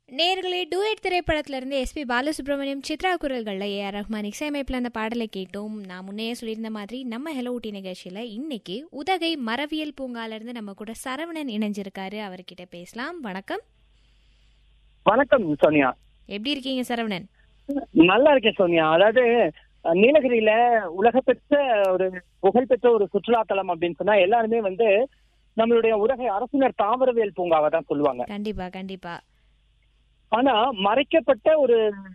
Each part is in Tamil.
நேர்களே டூயட் திரைப்படத்திலிருந்து எஸ்பி பாலசுப்ரமணியம் சித்ரா குரல்களில் ஏஆர் ரஹ்மான் இசையமைப்பில் அந்த பாடலை கேட்டோம் நான் முன்னையே சொல்லியிருந்த மாதிரி நம்ம ஹெலோ ஊட்டி நிகழ்ச்சியில் இன்னைக்கு உதகை மரவியல் பூங்காலேருந்து நம்ம கூட சரவணன் இணைஞ்சிருக்காரு அவர்கிட்ட பேசலாம் வணக்கம் வணக்கம் சோனியா எப்படி இருக்கீங்க சரவணன் நல்லா இருக்கேன் சோனியா அதாவது அஹ், நீலகிரியில உலகப்பெற்ற ஒரு புகழ்பெற்ற ஒரு சுற்றுலா தலம் அப்படின்னு சொன்னா எல்லாருமே வந்து நம்மளுடைய உலகை அரசினர் தாவரவியல் பூங்காவை தான் சொல்லுவாங்க கண்டிப்பா கண்டிப்பா ஆனா மறைக்கப்பட்ட ஒரு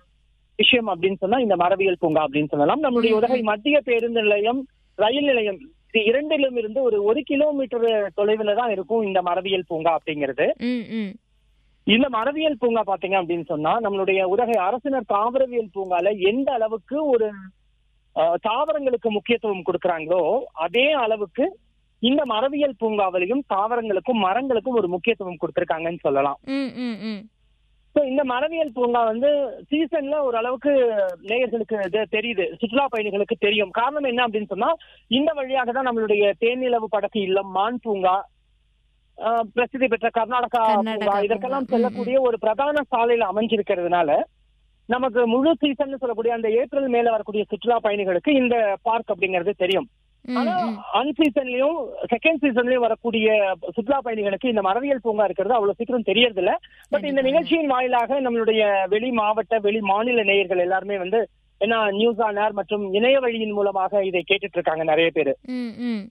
விஷயம் அப்படின்னு சொன்னா இந்த மரபியல் பூங்கா அப்படின்னு சொல்லலாம் நம்மளுடைய ம், உதகை மத்திய பேருந்து நிலையம் ரயில் நிலையம் இது இரண்டிலும் இருந்து ஒரு ஒரு கிலோமீட்டர் தொலைவில் தான் இருக்கும் இந்த மரபியல் பூங்கா அப்படிங்கிறது ம் ம் இந்த மரபியல் பூங்கா பாத்தீங்க அப்படின்னு சொன்னா நம்மளுடைய உதகை அரசினர் தாவரவியல் பூங்கால எந்த அளவுக்கு ஒரு அஹ், தாவரங்களுக்கு முக்கியத்துவம் கொடுக்கறாங்களோ அதே அளவுக்கு இந்த மரபியல் பூங்காவிலையும் தாவரங்களுக்கும் மரங்களுக்கும் ஒரு முக்கியத்துவம் கொடுத்திருக்காங்கன்னு சொல்லலாம் ம் ம் ம் ஸோ இந்த மரபியல் பூங்கா வந்து சீசன்ல ஓரளவுக்கு நேயர்களுக்கு இது தெரியுது சுற்றுலா பயணிகளுக்கு தெரியும் காரணம் என்ன அப்படின்னு சொன்னா இந்த வழியாக தான் நம்மளுடைய தேனிலவு படகு இல்லம் மான் பூங்கா ஆஹ், பிரசித்தி பெற்ற கர்நாடகா கர்நாடகா பூங்கா பூங்கா. இதற்கெல்லாம் ம், செல்லக்கூடிய ஒரு பிரதான சாலையில அமைஞ்சிருக்கிறதுனால நமக்கு முழு சீசன் சொல்லக்கூடிய அந்த ஏப்ரல் மேல வரக்கூடிய சுற்றுலா பயணிகளுக்கு இந்த பார்க் அப்படிங்கிறது தெரியும் ம், ஆனா ம். அன்சீசன்லயும் செகண்ட் சீசன்லயும் வரக்கூடிய சுற்றுலா பயணிகளுக்கு இந்த மரபியல் பூங்கா இருக்கிறது அவ்வளவு சீக்கிரம் தெரியறது இல்ல பட் இந்த கண்டிப்பா. நிகழ்ச்சியின் வாயிலாக நம்மளுடைய வெளி மாவட்ட வெளி மாநில நேயர்கள் எல்லாருமே வந்து ஏன்னா நியூஸ் ஆன் ஏர் மற்றும் இணைய வழியின் மூலமாக இதை கேட்டுட்டு இருக்காங்க நிறைய பேர் ம் ம்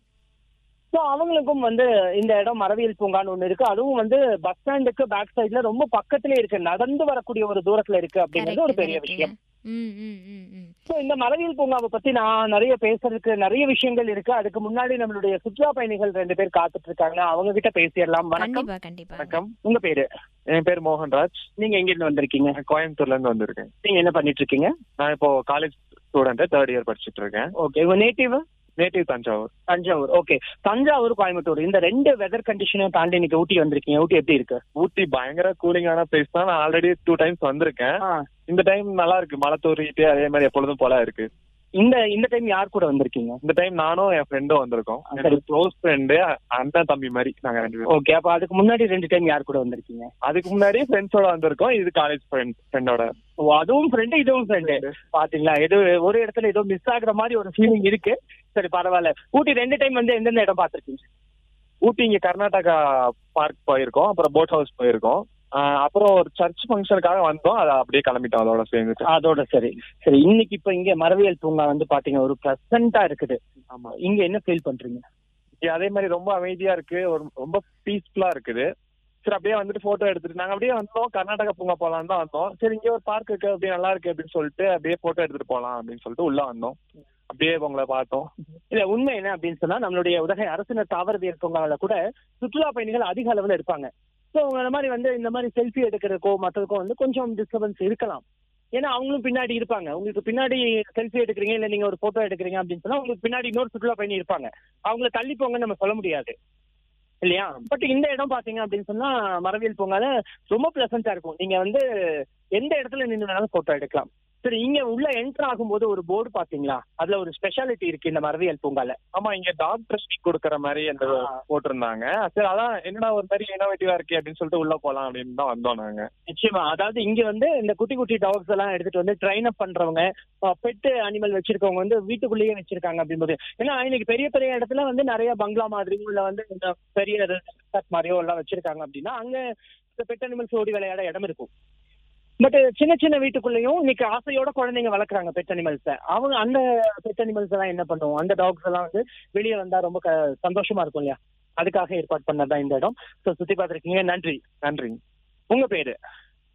ஸோ அவங்களுக்கும் வந்து இந்த இடம் மரபியல் பூங்கான்னு ஒண்ணு இருக்கு அதுவும் வந்து பஸ் ஸ்டாண்டுக்கு பேக் சைடுல ரொம்ப பக்கத்திலே இருக்கு நடந்து வரக்கூடிய ஒரு தூரத்துல இருக்கு அப்படிங்கிறது ஒரு Correct, பெரிய correct. விஷயம் ம் ம் ம் ம் ஸோ இந்த மரபியல் பூங்காவை பத்தி நான் நிறைய பேசுறதுக்கு நிறைய விஷயங்கள் இருக்கு அதுக்கு முன்னாடி நம்மளுடைய சுற்றுலா பயணிகள் ரெண்டு பேர் காத்துட்டு இருக்காங்க அவங்க கிட்ட பேசிடலாம் வணக்கம் கண்டிப்பா கண்டிப்பா வணக்கம் உங்க பேரு என் பேர் மோகன்ராஜ் நீங்க எங்க இருந்து வந்திருக்கீங்க நான் கோயம்புத்தூர்ல இருந்து வந்திருக்கேன் நீங்க என்ன பண்ணிட்டு இருக்கீங்க நான் இப்போ காலேஜ் ஸ்டூடெண்ட் தேர்ட் இயர் படிச்சிட்டு இருக்கேன் ஓகே உங்க native native Thanjavur Thanjavur okay Thanjavur Coimbatore இந்த ரெண்டு வெதர் கண்டிஷனையும் தாண்டி இன்னைக்கு ஊட்டி வந்திருக்கீங்க ஊட்டி எப்படி இருக்கு ஊட்டி பயங்கர கூலிங்கான பிளேஸ் தான் நான் ஆல்ரெடி டூ டைம்ஸ் வந்திருக்கேன் ஆ, இந்த டைம் நல்லா இருக்கு மழை தூரிட்டு அதே மாதிரி எப்பொழுதும் போல இருக்கு இந்த இந்த டைம் யார் கூட வந்திருக்கீங்க இந்த டைம் நானும் என் ஃப்ரெண்டும் வந்திருக்கோம் சரி. எனக்கு க்ளோஸ் ஃப்ரெண்டு அண்ணன் தம்பி மாதிரி நாங்க ரெண்டு பேரும் ஓகே அப்ப அதுக்கு முன்னாடி ரெண்டு டைம் யார் கூட வந்திருக்கீங்க அதுக்கு முன்னாடி ஃப்ரெண்ட்ஸோட வந்திருக்கோம் இது காலேஜ் ஃப்ரெண்ட் ஃப்ரெண்டோட ஓ அதுவும் ஃப்ரெண்டு இதுவும் ஃப்ரெண்டு பாத்தீங்களா ஏதோ ஒரு இடத்துல ஏதோ மிஸ் ஆகுற மாதிரி ஒரு ஃபீலிங் இருக்கு சரி பரவாயில்ல ஊட்டி ரெண்டு டைம் வந்து எந்தெந்த இடம் பாத்திருக்கீங்க ஊட்டி இங்க கர்நாடகா பார்க் போயிருக்கோம் அப்புறம் போட் ஹவுஸ் போயிருக்கோம் ஆஹ் அப்புறம் ஒரு சர்ச் ஃபங்க்ஷனுக்காக வந்தோம் அதை அப்படியே கிளம்பிட்டோம் அதோட சேர்ந்துட்டு அதோட சரி சரி இன்னைக்கு இப்ப இங்க மரபியல் பூங்கா வந்து பாத்தீங்க ஒரு ப்ளசண்டா இருக்குது ஆமா இங்க என்ன ஃபீல் பண்றீங்க இங்க அதே மாதிரி ரொம்ப அமைதியா இருக்கு ஒரு ரொம்ப பீஸ்ஃபுல்லா இருக்குது சரி அப்படியே வந்துட்டு போட்டோ எடுத்துட்டு நாங்க அப்படியே வந்தோம் கர்நாடகா பூங்கா போலாம் தான் வந்தோம் சரி இங்க ஒரு பார்க் இருக்கு அப்படியே நல்லா இருக்கு அப்படின்னு சொல்லிட்டு அப்படியே போட்டோ எடுத்துட்டு போலாம் அப்படின்னு சொல்லிட்டு உள்ள வந்தோம் அப்படியே உங்களை பார்த்தோம் இல்ல உண்மை என்ன அப்படின்னு சொன்னா நம்மளுடைய உதகை அரசினர் தாவரவியல் பூங்காவில கூட சுற்றுலா பயணிகள் அதிக அளவுல இருப்பாங்க ஸோ அவங்க இந்த மாதிரி வந்து இந்த மாதிரி செல்ஃபி எடுக்கிறதுக்கோ மற்றதுக்கோ வந்து கொஞ்சம் டிஸ்டர்பன்ஸ் இருக்கலாம் ஏன்னா அவங்களும் பின்னாடி இருப்பாங்க உங்களுக்கு பின்னாடி செல்ஃபி எடுக்கிறீங்க இல்ல நீங்க ஒரு போட்டோ எடுக்கிறீங்க அப்படின்னு சொன்னா உங்களுக்கு பின்னாடி இன்னொரு சுற்றுலா பயணி இருப்பாங்க அவங்கள தள்ளி போங்கன்னு நம்ம சொல்ல முடியாது இல்லையா பட் இந்த இடம் பாத்தீங்க அப்படின்னு சொன்னா மரவியல் பூங்கால ரொம்ப பிளசண்டா இருக்கும் நீங்க வந்து எந்த இடத்துல நின்று வேணாலும் போட்டோ எடுக்கலாம் சரி இங்க உள்ள என்டர் ஆகும்போது ஒரு போர்டு பாத்தீங்களா அதுல ஒரு ஸ்பெஷாலிட்டி இருக்கு இந்த மரவியல் பூங்கால ஆமா இங்க டாக்டர் ஸ்பீக் கொடுக்கற மாதிரி அந்த ஆ. போட்டிருந்தாங்க சரி அதான் என்னடா ஒரு மாதிரி இனோவேட்டிவா இருக்கே அப்படின்னு சொல்லிட்டு உள்ள போலாம் அப்படின்னு தான் வந்தோம் நாங்க நிச்சயமா அதாவது இங்க வந்து இந்த குட்டி குட்டி டாக்ஸ் எல்லாம் எடுத்துட்டு வந்து ட்ரைன் அப் பண்றவங்க பெட்டு அனிமல் வச்சிருக்கவங்க வந்து வீட்டுக்குள்ளேயே வச்சிருக்காங்க அப்படின்போது ஏன்னா இன்னைக்கு பெரிய பெரிய இடத்துல வந்து நிறைய பங்களா மாதிரியும் இல்ல வந்து இந்த பெரிய ரெசார்ட் மாதிரியோ எல்லாம் வச்சிருக்காங்க அப்படின்னா அங்க இந்த பெட் அனிமல்ஸ் ஓடி விளையாட இடம் இருக்கும் பட் சின்ன சின்ன வீட்டுக்குள்ளேயும் இன்னைக்கு ஆசையோட குழந்தைங்க வளர்க்குறாங்க பெட் அனிமல்ஸை அவங்க அந்த பெட் அனிமல்ஸ் எல்லாம் என்ன பண்ணுவோம் அந்த டாக்ஸ் எல்லாம் வந்து வெளியே வந்தா ரொம்ப க- சந்தோஷமா இருக்கும் இல்லையா அதுக்காக ஏற்பாடு பண்ணதான் இந்த இடம் ஸோ சுத்தி பார்த்துருக்கீங்க நன்றி நன்றி உங்க பேரு